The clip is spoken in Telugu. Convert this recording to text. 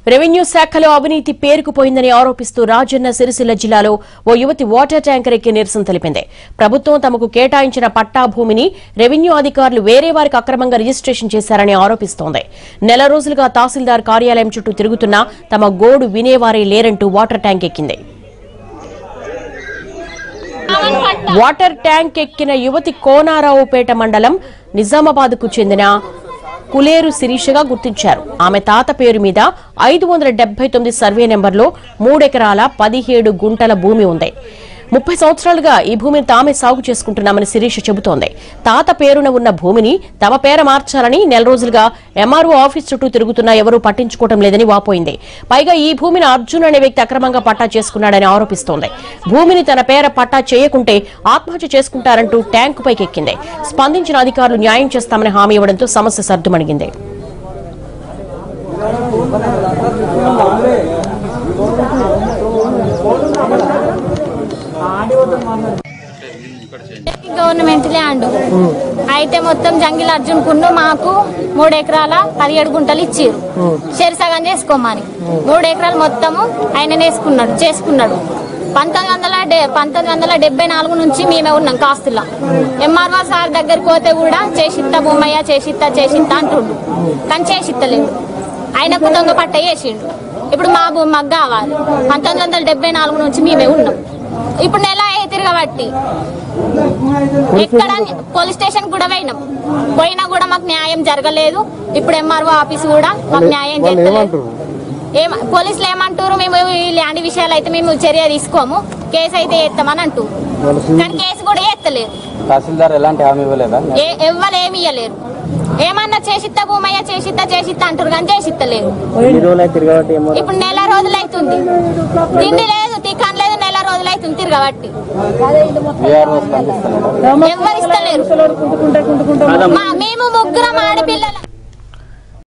రెవెన్యూ శాఖలో అవినీతి పేరుకుపోయిందని ఆరోపిస్తూ రాజన్న సిరిసిల్ల జిల్లాలో ఓ యువతి వాటర్ ట్యాంకర్ ఎక్కి నిరసన తెలిపింది ప్రభుత్వం తమకు కేటాయించిన పట్టా భూమిని రెవెన్యూ అధికారులు వేరే వారికి అక్రమంగా రిజిస్ట్రేషన్ చేశారని ఆరోపిస్తోంది నెల రోజులుగా తహసీల్దార్ కార్యాలయం చుట్టూ తిరుగుతున్నా తమ గోడు వినేవారే లేరంటూ వాటర్ ట్యాంక్ ఎక్కింది వాటర్ ట్యాంక్ ఎక్కిన యువతి కోనారావుపేట మండలం నిజామాబాద్ కు చెందిన కులేరు శిరీషగా గుర్తించారు ఆమె తాత పేరు మీద ఐదు వందల డెబ్బై తొమ్మిది సర్వే నెంబర్లో మూడెకరాల పదిహేడు గుంటల భూమి ఉంది ముప్పై సంవత్సరాలుగా ఈ భూమిని తామే సాగు చేసుకుంటున్నామని శిరీష చెబుతోంది తాత పేరున ఉన్న భూమిని తమ పేర మార్చాలని నెల రోజులుగా ఎంఆర్ఓ ఆఫీస్ చుట్టూ తిరుగుతున్నా ఎవరూ పట్టించుకోవడం లేదని వాపోయింది పైగా ఈ భూమిని అర్జున్ అనే వ్యక్తి అక్రమంగా పట్టా చేసుకున్నాడని ఆరోపిస్తోంది భూమిని తన పేర పట్టా చేయకుంటే ఆత్మహత్య చేసుకుంటారంటూ ట్యాంకు పైకెక్కింది స్పందించిన అధికారులు న్యాయం చేస్తామని హామీ ఇవ్వడంతో సమస్య సర్దుమణిగింది గవర్నమెంట్ ల్యాండ్ అయితే మొత్తం జంగిల్ అర్జున్ కుండు మాకు మూడు ఎకరాల పదిహేడు గుంటలు ఇచ్చిర్రు సగం చేసుకోమని మూడు ఎకరాలు మొత్తము ఆయన వేసుకున్నాడు చేసుకున్నాడు పంతొమ్మిది వందల డె- పంతొమ్మిది వందల డెబ్బై నాలుగు నుంచి మేమే ఉన్నాం కాస్తుల్లో ఎంఆర్ఓ సార్ దగ్గరికి పోతే కూడా చేసిత్తా భూమయ్య చేసిత్తా చేసిత్తా అంటుండు కానీ చేసిత్తలేదు ఆయనకు దొంగ పట్ట వేసిండు ఇప్పుడు మా భూమి మాకు కావాలి పంతొమ్మిది వందల డెబ్బై నాలుగు నుంచి మేమే ఉన్నాం ఇప్పుడు నెల అయ్యే తిరగబట్టి ఎక్కడ పోలీస్ స్టేషన్ కూడా పోయినాం పోయినా కూడా మాకు న్యాయం జరగలేదు ఇప్పుడు ఎంఆర్ఓ ఆఫీస్ కూడా మాకు న్యాయం చేయలేదు ఏం పోలీసులు ఏమంటారు మేము ఈ ల్యాండ్ విషయాలు అయితే మేము చర్య తీసుకోము కేసు అయితే ఎత్తామని అంటూ కానీ కేసు కూడా ఎత్తలేదు తహసీల్దార్ ఎలాంటి హామీ ఇవ్వలేదా ఏ ఎవ్వరు ఏమి ఇయ్యలేరు ఏమన్నా చేసిత్తా భూమయ్య చేసిత్తా చేసిత్తా అంటారు కానీ చేసిత్తలేరు ఎన్ని రోజులు అయితే తిరగబట్టి ఏమో ఇప్పుడు నెల రోజులు అవుతుంది తిండి లేదు తిక్కన్ లేదు నెల రోజులు అవుతుంది తిరగబట్టి వీఆర్ఓ స్పందిస్తున్నాడు ఎవరు ఇస్తలేరు మా- మేము ముగ్గురం ఆడపిల్లలు